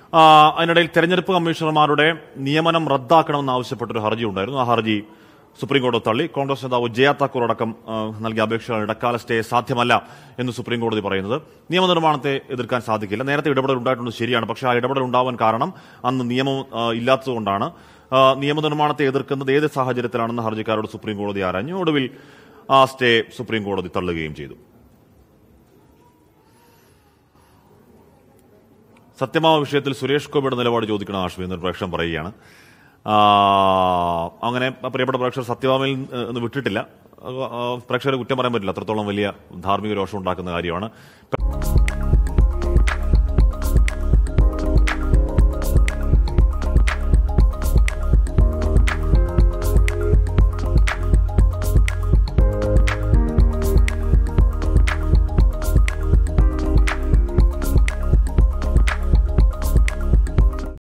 ആ, അതിനിടയിൽ തെരഞ്ഞെടുപ്പ് കമ്മീഷണർമാരുടെ നിയമനം റദ്ദാക്കണമെന്ന് ആവശ്യപ്പെട്ടൊരു ഹർജി ഉണ്ടായിരുന്നു ആ ഹർജി സുപ്രീം കോടതി തള്ളി കോൺഗ്രസ് നേതാവ് ജയ താക്കൂർ അടക്കം ആ, നൽകിയ അപേക്ഷകൾ ഇടക്കാല സ്റ്റേ സാധ്യമല്ല എന്ന് സുപ്രീം കോടതി പറയുന്നത് നിയമനിർമ്മാണത്തെ എതിർക്കാൻ സാധിക്കില്ല നേരത്തെ ഇടപെടൽ ഉണ്ടായിട്ടുണ്ട് ശരിയാണ് പക്ഷേ ആ ഇടപെടൽ ഉണ്ടാവാൻ കാരണം അന്ന് നിയമം ആ, ഇല്ലാത്തതുകൊണ്ടാണ് ആ, നിയമനിർമ്മാണത്തെ എതിർക്കുന്നത് ഏത് സാഹചര്യത്തിലാണെന്ന് ഹർജിക്കാരോട് സുപ്രീം കോടതി ആരാഞ്ഞു ഒടുവിൽ ആ സ്റ്റേ സുപ്രീം കോടതി തള്ളുകയും ചെയ്തു സത്യമാവ വിഷയത്തിൽ സുരേഷ് ഗോപിയുടെ നിലപാട് ചോദിക്കണം ആശ്വി എന്നൊരു പ്രേക്ഷകൻ പറയുകയാണ് ആ, അങ്ങനെ പ്രിയപ്പെട്ട പ്രേക്ഷകർ സത്യഭാമയിൽ നിന്ന് വിട്ടിട്ടില്ല ആ, പ്രേക്ഷകരെ കുറ്റം പറയാൻ പറ്റില്ല അത്രത്തോളം വലിയ ധാർമ്മിക രോഷം ഉണ്ടാക്കുന്ന കാര്യമാണ്